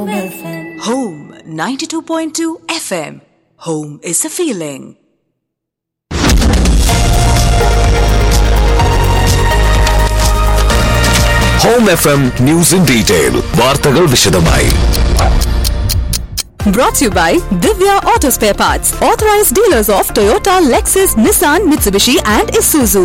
Home FM. Home 92.2 FM. Home is a feeling. Home F M news in detail വാർത്തകൾ വിശദമായി Brought to you by Divya Auto Spare Parts, authorized dealers of Toyota, Lexus, Nissan, Mitsubishi, and Isuzu.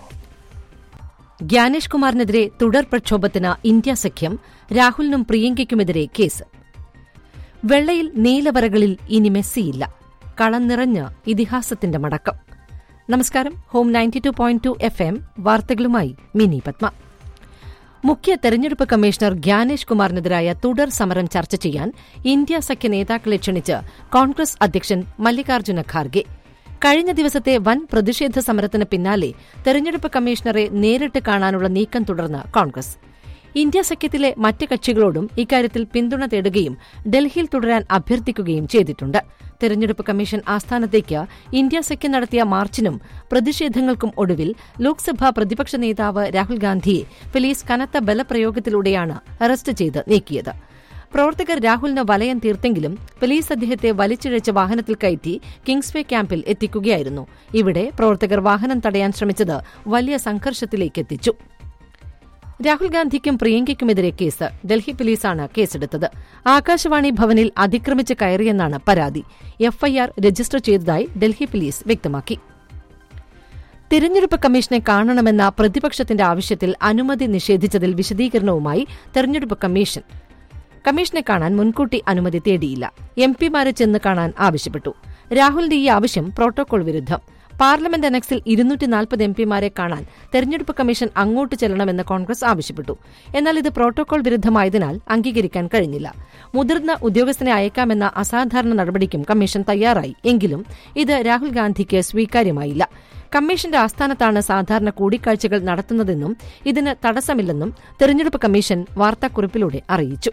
Gyanesh കുമാറിനെതിരെ തുടർ പ്രക്ഷോഭത്തിന് India സഖ്യം രാഹുലിനും പ്രിയങ്കയ്ക്കുമെതിരെ case വെള്ളയിൽ നീലവരകളിൽ ഇനി മെസ്സിയില്ല കളം നിറഞ്ഞ് ഇതിഹാസത്തിന്റെ മടക്കം നമസ്കാരം Home ninety two point two F M വാർത്തകളുമായി മിനി പത്മ മുഖ്യ തെരഞ്ഞെടുപ്പ് കമ്മീഷണർ ഗ്യാനേഷ് കുമാറിനെതിരായ തുടർ സമരം ചർച്ച ചെയ്യാൻ ഇന്ത്യ സഖ്യ നേതാക്കളെ ക്ഷണിച്ച് കോൺഗ്രസ് അധ്യക്ഷൻ മല്ലികാർജ്ജുന ഖാർഗെ കഴിഞ്ഞ ദിവസത്തെ വൻ പ്രതിഷേധ സമരത്തിന് പിന്നാലെ തെരഞ്ഞെടുപ്പ് കമ്മീഷണറെ നേരിട്ട് കാണാനുള്ള നീക്കം തുടർന്ന് കോൺഗ്രസ് ഇന്ത്യ സഖ്യത്തിലെ മറ്റ് കക്ഷികളോടും ഇക്കാര്യത്തിൽ പിന്തുണ തേടുകയും ഡൽഹിയിൽ തുടരാൻ അഭ്യർത്ഥിക്കുകയും ചെയ്തിട്ടുണ്ട് തെരഞ്ഞെടുപ്പ് കമ്മീഷൻ ആസ്ഥാനത്തേക്ക് ഇന്ത്യ സഖ്യം നടത്തിയ മാർച്ചിനും പ്രതിഷേധങ്ങൾക്കും ഒടുവിൽ ലോക്സഭാ പ്രതിപക്ഷ നേതാവ് രാഹുൽ ഗാന്ധിയെ പോലീസ് കനത്ത ബലപ്രയോഗത്തിലൂടെയാണ് അറസ്റ്റ് ചെയ്ത് നീക്കിയത് പ്രവർത്തകർ രാഹുലിന് വലയം തീർത്തെങ്കിലും പോലീസ് അദ്ദേഹത്തെ വലിച്ചിഴച്ച് വാഹനത്തിൽ കയറ്റി കിങ്സ്വേ ക്യാമ്പിൽ എത്തിക്കുകയായിരുന്നു ഇവിടെ പ്രവർത്തകർ വാഹനം തടയാൻ ശ്രമിച്ചത് വലിയ സംഘർഷത്തിലേക്ക് എത്തിച്ചു രാഹുൽ ഗാന്ധിക്കും പ്രിയങ്കയ്ക്കുമെതിരെ കേസ് ഡൽഹി പോലീസാണ് കേസെടുത്തത് ആകാശവാണി ഭവനിൽ അതിക്രമിച്ച് കയറിയെന്നാണ് പരാതി എഫ്ഐആർ രജിസ്റ്റർ ചെയ്തതായി ഡൽഹി പോലീസ് വ്യക്തമാക്കി തിരഞ്ഞെടുപ്പ് കമ്മീഷനെ കാണണമെന്ന പ്രതിപക്ഷത്തിന്റെ ആവശ്യത്തിൽ അനുമതി നിഷേധിച്ചതിൽ വിശദീകരണവുമായി തെരഞ്ഞെടുപ്പ് കമ്മീഷൻ കമ്മീഷനെ കാണാൻ മുൻകൂട്ടി അനുമതി തേടിയില്ല എം പിമാരെ ചെന്ന് കാണാൻ ആവശ്യപ്പെട്ടു രാഹുലിന്റെ ഈ ആവശ്യം പ്രോട്ടോകോൾ വിരുദ്ധം പാർലമെന്റ് അനക്സിൽ ഇരുന്നൂറ്റി നാൽപ്പത് എം പിമാരെ കാണാൻ തെരഞ്ഞെടുപ്പ് കമ്മീഷൻ അങ്ങോട്ട് ചെല്ലണമെന്ന് കോൺഗ്രസ് ആവശ്യപ്പെട്ടു എന്നാൽ ഇത് പ്രോട്ടോകോൾ വിരുദ്ധമായതിനാൽ അംഗീകരിക്കാൻ കഴിഞ്ഞില്ല മുതിർന്ന ഉദ്യോഗസ്ഥനെ അയക്കാമെന്ന അസാധാരണ നടപടിക്കും കമ്മീഷൻ തയ്യാറായി എങ്കിലും ഇത് രാഹുൽ ഗാന്ധിക്ക് സ്വീകാര്യമായില്ല കമ്മീഷന്റെ ആസ്ഥാനത്താണ് സാധാരണ കൂടിക്കാഴ്ചകൾ നടത്തുന്നതെന്നും ഇതിന് തടസ്സമില്ലെന്നും തെരഞ്ഞെടുപ്പ് കമ്മീഷൻ വാർത്താക്കുറിപ്പിലൂടെ അറിയിച്ചു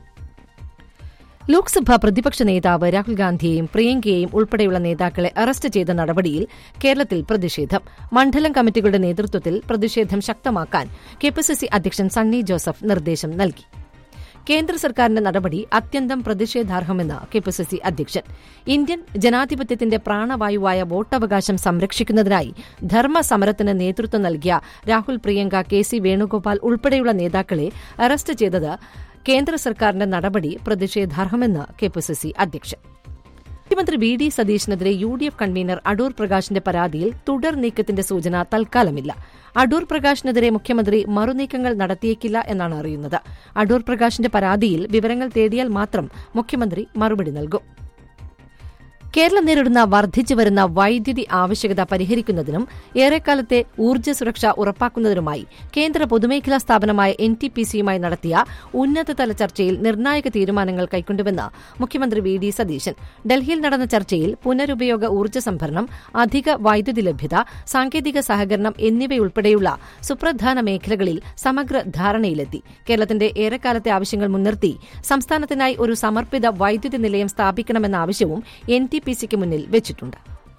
ലോക്സഭാ പ്രതിപക്ഷ നേതാവ് രാഹുൽ ഗാന്ധിയെയും പ്രിയങ്കയെയും ഉൾപ്പെടെയുള്ള നേതാക്കളെ അറസ്റ്റ് ചെയ്ത നടപടിയിൽ കേരളത്തിൽ പ്രതിഷേധം മണ്ഡലം കമ്മിറ്റികളുടെ നേതൃത്വത്തിൽ പ്രതിഷേധം ശക്തമാക്കാൻ കെപിസിസി അധ്യക്ഷൻ സണ്ണി ജോസഫ് നിർദ്ദേശം നൽകി കേന്ദ്ര സർക്കാരിന്റെ നടപടി അത്യന്തം പ്രതിഷേധാർഹമെന്ന് കെപിസിസി അധ്യക്ഷൻ ഇന്ത്യൻ ജനാധിപത്യത്തിന്റെ പ്രാണവായുവായ വോട്ടവകാശം സംരക്ഷിക്കുന്നതിനായി ധർമ്മസമരത്തിന് നേതൃത്വം നൽകിയ രാഹുൽ പ്രിയങ്ക കെ സി വേണുഗോപാൽ ഉൾപ്പെടെയുള്ള നേതാക്കളെ അറസ്റ്റ് ചെയ്തത് കേന്ദ്ര സർക്കാരിന്റെ നടപടി പ്രതിഷേധാർഹമെന്ന് കെപിസിസി അധ്യക്ഷൻ മുഖ്യമന്ത്രി വി ഡി സതീശിനെതിരെ U D F convener Adoor പ്രകാശിന്റെ പരാതിയിൽ തുടർ നീക്കത്തിന്റെ സൂചന തൽക്കാലമില്ല അടൂർ പ്രകാശിനെതിരെ മുഖ്യമന്ത്രി മറുനീക്കങ്ങൾ നടത്തിയേക്കില്ല എന്നാണ് അറിയുന്നത് അടൂർ പ്രകാശിന്റെ പരാതിയിൽ വിവരങ്ങൾ തേടിയാൽ മാത്രം മുഖ്യമന്ത്രി മറുപടി നൽകും കേരളം നേരിടുന്ന വർദ്ധിച്ചുവരുന്ന വൈദ്യുതി ആവശ്യകത പരിഹരിക്കുന്നതിനും ഏറെക്കാലത്തെ ഊർജ്ജ സുരക്ഷ ഉറപ്പാക്കുന്നതിനുമായി കേന്ദ്ര പൊതുമേഖലാ സ്ഥാപനമായ എൻ ടി പി സിയുമായി നടത്തിയ ഉന്നതതല ചർച്ചയിൽ നിർണായക തീരുമാനങ്ങൾ കൈക്കൊണ്ടുവെന്ന് മുഖ്യമന്ത്രി വി ഡി സതീശൻ ഡൽഹിയിൽ നടന്ന ചർച്ചയിൽ പുനരുപയോഗ ഊർജ്ജ സംഭരണം അധിക വൈദ്യുതി ലഭ്യത സാങ്കേതിക സഹകരണം എന്നിവയുൾപ്പെടെയുള്ള സുപ്രധാന മേഖലകളിൽ സമഗ്ര ധാരണയിലെത്തി കേരളത്തിന്റെ ഏറെക്കാലത്തെ ആവശ്യങ്ങൾ മുൻനിർത്തി സംസ്ഥാനത്തിനായി ഒരു സമർപ്പിത വൈദ്യുതി നിലയം സ്ഥാപിക്കണമെന്ന ആവശ്യവും എൻ ടി പി സിക്ക് മുന്നിൽ വെച്ചിട്ടുണ്ട്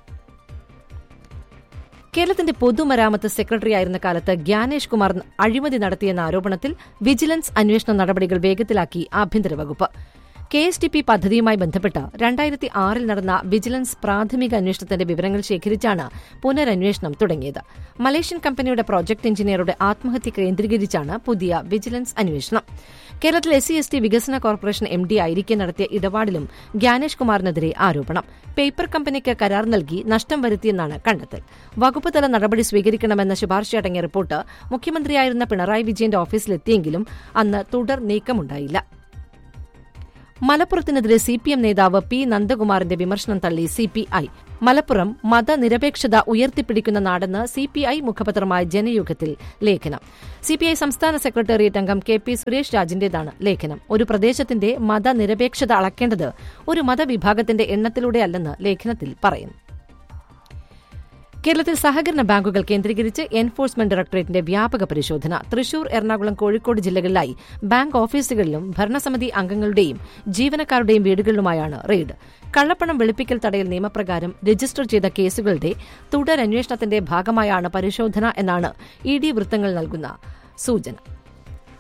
കേരളത്തിന്റെ പൊതുമരാമത്ത് സെക്രട്ടറിയായിരുന്ന കാലത്ത് ഗ്യാനേഷ് കുമാർ അഴിമതി നടത്തിയെന്ന ആരോപണത്തിൽ വിജിലൻസ് അന്വേഷണ നടപടികൾ വേഗത്തിലാക്കി ആഭ്യന്തര വകുപ്പ് കെ എസ് ടി പി പദ്ധതിയുമായി ബന്ധപ്പെട്ട് രണ്ടായിരത്തി ആറിൽ നടന്ന വിജിലൻസ് പ്രാഥമിക അന്വേഷണത്തിന്റെ വിവരങ്ങൾ ശേഖരിച്ചാണ് പുനരന്വേഷണം തുടങ്ങിയത് മലേഷ്യൻ കമ്പനിയുടെ പ്രോജക്ട് എഞ്ചിനീയറുടെ ആത്മഹത്യ കേന്ദ്രീകരിച്ചാണ് പുതിയ വിജിലൻസ് അന്വേഷണം കേരളത്തിൽ എസ് സി എസ് ടി വികസന കോർപ്പറേഷൻ എം ഡി ആയിരിക്കെ നടത്തിയ ഇടപാടിലും ഗ്യാനേഷ് കുമാറിനെതിരെ ആരോപണം പേപ്പർ കമ്പനിക്ക് കരാർ നൽകി നഷ്ടം വരുത്തിയെന്നാണ് കണ്ടെത്തൽ വകുപ്പ് തല നടപടി സ്വീകരിക്കണമെന്ന ശുപാർശയടങ്ങിയ റിപ്പോർട്ട് മുഖ്യമന്ത്രിയായിരുന്ന പിണറായി വിജയന്റെ ഓഫീസിലെത്തിയെങ്കിലും അന്ന് തുടർ നീക്കമുണ്ടായില്ല മലപ്പുറത്തിനെതിരെ സി പി എം നേതാവ് പി നന്ദകുമാറിന്റെ വിമർശനം തള്ളി സി പി ഐ മലപ്പുറം മതനിരപേക്ഷത ഉയർത്തിപ്പിടിക്കുന്ന നാടെന്ന് സി പി ഐ മുഖപത്രമായ ജനയുഗത്തിൽ ലേഖനം സി പി ഐ സംസ്ഥാന സെക്രട്ടേറിയറ്റ് അംഗം കെ പി സുരേഷ് രാജിന്റേതാണ് ലേഖനം ഒരു പ്രദേശത്തിന്റെ മതനിരപേക്ഷത അളക്കേണ്ടത് ഒരു മതവിഭാഗത്തിന്റെ എണ്ണത്തിലൂടെയല്ലെന്ന് ലേഖനത്തിൽ പറയുന്നു കേരളത്തിൽ സഹകരണ ബാങ്കുകൾ കേന്ദ്രീകരിച്ച് എൻഫോഴ്സ്മെന്റ് ഡയറക്ടറേറ്റിന്റെ വ്യാപക പരിശോധന തൃശൂർ എറണാകുളം കോഴിക്കോട് ജില്ലകളിലായി ബാങ്ക് ഓഫീസുകളിലും ഭരണസമിതി അംഗങ്ങളുടെയും ജീവനക്കാരുടെയും വീടുകളിലുമായാണ് റെയ്ഡ് കള്ളപ്പണം വെളുപ്പിക്കൽ തടയൽ നിയമപ്രകാരം രജിസ്റ്റർ ചെയ്ത കേസുകളുടെ തുടരന്വേഷണത്തിന്റെ ഭാഗമായാണ് പരിശോധന എന്നാണ് ഇ ഡി വൃത്തങ്ങൾ നൽകുന്ന സൂചന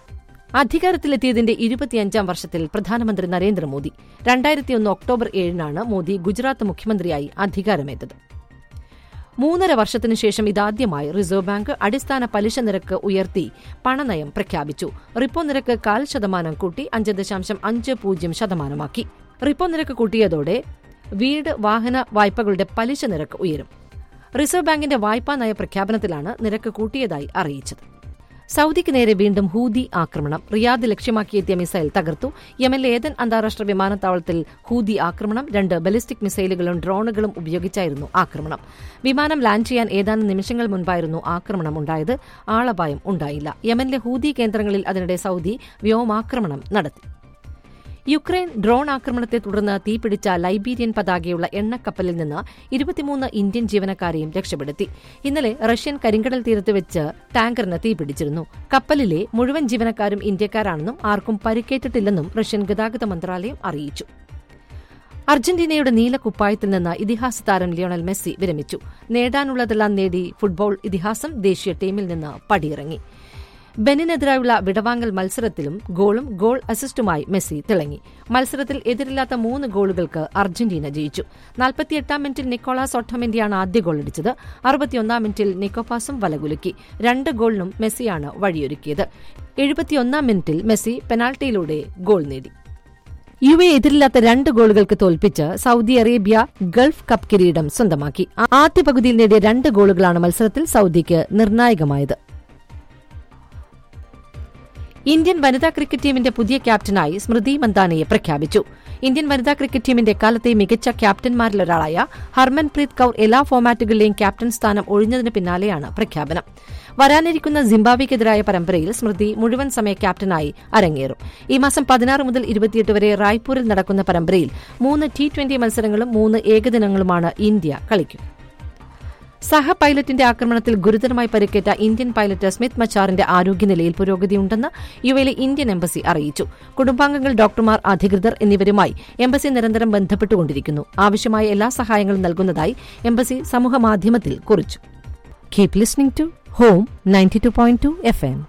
അധികാരത്തിലെത്തിയതിന്റെ ഇരുപത്തിയഞ്ചാം വർഷത്തിൽ പ്രധാനമന്ത്രി നരേന്ദ്രമോദി രണ്ടായിരത്തിയൊന്ന് ഒക്ടോബർ ഏഴിനാണ് മോദി ഗുജറാത്ത് മുഖ്യമന്ത്രിയായി അധികാരമേറ്റത് മൂന്നര വർഷത്തിനു ശേഷം ഇതാദ്യമായി റിസർവ് ബാങ്ക് അടിസ്ഥാന പലിശ നിരക്ക് ഉയർത്തി പണനയം പ്രഖ്യാപിച്ചു റിപ്പോ നിരക്ക് കാൽ ശതമാനം കൂട്ടി അഞ്ച് ദശാംശം അഞ്ച് പൂജ്യം ശതമാനമാക്കി റിപ്പോ നിരക്ക് കൂട്ടിയതോടെ വീട് വാഹന വായ്പകളുടെ പലിശ നിരക്ക് ഉയരും റിസർവ് ബാങ്കിന്റെ വായ്പാ നയ പ്രഖ്യാപനത്തിലാണ് നിരക്ക് കൂട്ടിയതായി അറിയിച്ചത് സൌദിക്ക് നേരെ വീണ്ടും ഹൂതി ആക്രമണം റിയാദ് ലക്ഷ്യമാക്കിയെത്തിയ മിസൈൽ തകർത്തു യമനിലെ ഏതൻ അന്താരാഷ്ട്ര വിമാനത്താവളത്തിൽ ഹൂതി ആക്രമണം രണ്ട് ബലിസ്റ്റിക് മിസൈലുകളും ഡ്രോണുകളും ഉപയോഗിച്ചായിരുന്നു ആക്രമണം വിമാനം ലാൻഡ് ചെയ്യാൻ ഏതാനും നിമിഷങ്ങൾ മുൻപായിരുന്നു ആക്രമണം ഉണ്ടായത് ആളപായം ഉണ്ടായില്ല യമനിലെ ഹൂതി കേന്ദ്രങ്ങളിൽ അതിനിടെ സൌദി വ്യോമാക്രമണം നടത്തി യുക്രൈൻ ഡ്രോൺ ആക്രമണത്തെ തുടർന്ന് തീപിടിച്ച ലൈബീരിയൻ പതാകയുള്ള എണ്ണക്കപ്പലിൽ നിന്ന് ഇരുപത്തിമൂന്ന് ഇന്ത്യൻ ജീവനക്കാരെയും രക്ഷപ്പെടുത്തി ഇന്നലെ റഷ്യൻ കരിങ്കടൽ തീരത്ത് വെച്ച് ടാങ്കറിന് തീപിടിച്ചിരുന്നു കപ്പലിലെ മുഴുവൻ ജീവനക്കാരും ഇന്ത്യക്കാരാണെന്നും ആർക്കും പരിക്കേറ്റിട്ടില്ലെന്നും റഷ്യൻ ഗതാഗത മന്ത്രാലയം അറിയിച്ചു അർജന്റീനയുടെ നീലക്കുപ്പായത്തിൽ നിന്ന് ഇതിഹാസ താരം ലിയോണൽ മെസ്സി വിരമിച്ചു നേടാനുള്ളതെല്ലാം നേടി ഫുട്ബോൾ ഇതിഹാസം ദേശീയ ടീമിൽ നിന്ന് പടിയിറങ്ങി ബെനിനെതിരായുള്ള വിടവാങ്ങൽ മത്സരത്തിലും ഗോളും ഗോൾ അസിസ്റ്റുമായി മെസ്സി തിളങ്ങി മത്സരത്തിൽ എതിരില്ലാത്ത മൂന്ന് ഗോളുകൾക്ക് അർജന്റീന ജയിച്ചു നാൽപ്പത്തിയെട്ടാം മിനിറ്റിൽ നിക്കോളാസ് ഒട്ടമെന്റിയാണ് ആദ്യ ഗോൾ അടിച്ചത് അറുപത്തിയൊന്നാം മിനിറ്റിൽ നിക്കോപാസും വലകുലുക്കി രണ്ട് ഗോളിനും മെസ്സിയാണ് വഴിയൊരുക്കിയത് എഴുപത്തിയൊന്നാം മിനിറ്റിൽ മെസ്സി പെനാൽറ്റിയിലൂടെ ഗോൾ നേടി യു എ എതിരില്ലാത്ത രണ്ട് ഗോളുകൾക്ക് തോൽപ്പിച്ച് സൌദി അറേബ്യ ഗൾഫ് കപ്പ് കിരീടം സ്വന്തമാക്കി ആദ്യ പകുതിയിൽ നേടിയ രണ്ട് ഗോളുകളാണ് മത്സരത്തിൽ സൌദിക്ക് നിർണായകമായത് ഇന്ത്യൻ വനിതാ ക്രിക്കറ്റ് ടീമിന്റെ പുതിയ ക്യാപ്റ്റനായി സ്മൃതി മന്ദാനയെ പ്രഖ്യാപിച്ചു ഇന്ത്യൻ വനിതാ ക്രിക്കറ്റ് ടീമിന്റെ കാലത്തെ മികച്ച ക്യാപ്റ്റന്മാരിലൊരാളായ ഹർമൻപ്രീത് കൌർ എല്ലാ ഫോമാറ്റുകളിലെയും ക്യാപ്റ്റൻ സ്ഥാനം ഒഴിഞ്ഞതിന് പിന്നാലെയാണ് പ്രഖ്യാപനം വരാനിരിക്കുന്ന സിംബാബ്വെക്കെതിരായ പരമ്പരയിൽ സ്മൃതി മുഴുവൻ സമയ ക്യാപ്റ്റനായി അരങ്ങേറും ഈ മാസം പതിനാറ് മുതൽ ഇരുപത്തിയെട്ട് വരെ റായ്പൂരിൽ നടക്കുന്ന പരമ്പരയിൽ മൂന്ന് ടി ട്വന്റി മത്സരങ്ങളും മൂന്ന് ഏകദിനങ്ങളുമാണ് ഇന്ത്യ കളിക്കും സഹ പൈലറ്റിന്റെ ആക്രമണത്തിൽ ഗുരുതരമായി പരിക്കേറ്റ ഇന്ത്യൻ പൈലറ്റ് സ്മിത്ത് മച്ചാറിന്റെ ആരോഗ്യനിലയിൽ പുരോഗതിയുണ്ടെന്ന് യുഎയിലെ ഇന്ത്യൻ എംബസി അറിയിച്ചു കുടുംബാംഗങ്ങൾ ഡോക്ടർമാർ അധികൃതർ എന്നിവരുമായി എംബസി നിരന്തരം ബന്ധപ്പെട്ടുകൊണ്ടിരിക്കുന്നു ആവശ്യമായ എല്ലാ സഹായങ്ങളും നൽകുന്നതായി എംബസി സമൂഹമാധ്യമത്തിൽ കുറിച്ചു keep listening to Home ninety two point two F M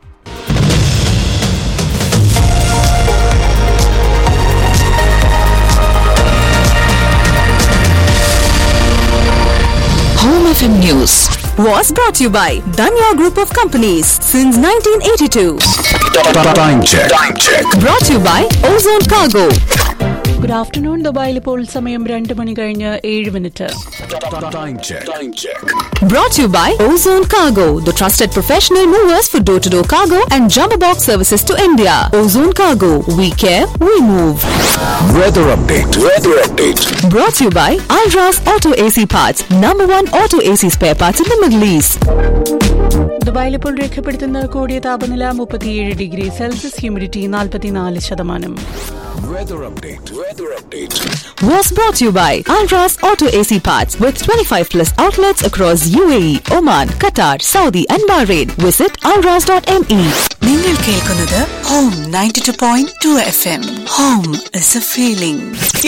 Home FM News was brought to you by Danya Group of Companies since 1982. Time check. Time check. Brought to you by Ozone Cargo. Good afternoon ദുബായിൽ ഇപ്പോൾ സമയം രണ്ട് മണി കഴിഞ്ഞ് ഏഴ് minute Time check. Time check. Brought to you by Ozone Cargo, the trusted professional movers for door to door cargo and jumbo box services to India. Ozone Cargo, we care, we move. Weather update. Weather update. Brought to you by Alras Auto AC Parts, number one auto AC spare parts in the Middle East. ദുബായിൽ ഇപ്പോൾ രേഖപ്പെടുത്തുന്ന കൂടിയ താപനില മുപ്പത്തിയേഴ് degree Celsius humidity നാൽപ്പത്തിനാല് ശതമാനം Weather update. Weather update. Was brought to you by Alras Auto AC Parts with 25 plus outlets across UAE, Oman, Qatar, Saudi and Bahrain. Visit alras.me. നിങ്ങൾ കേൾക്കുന്നത് Home ninety two point two F M Home is a feeling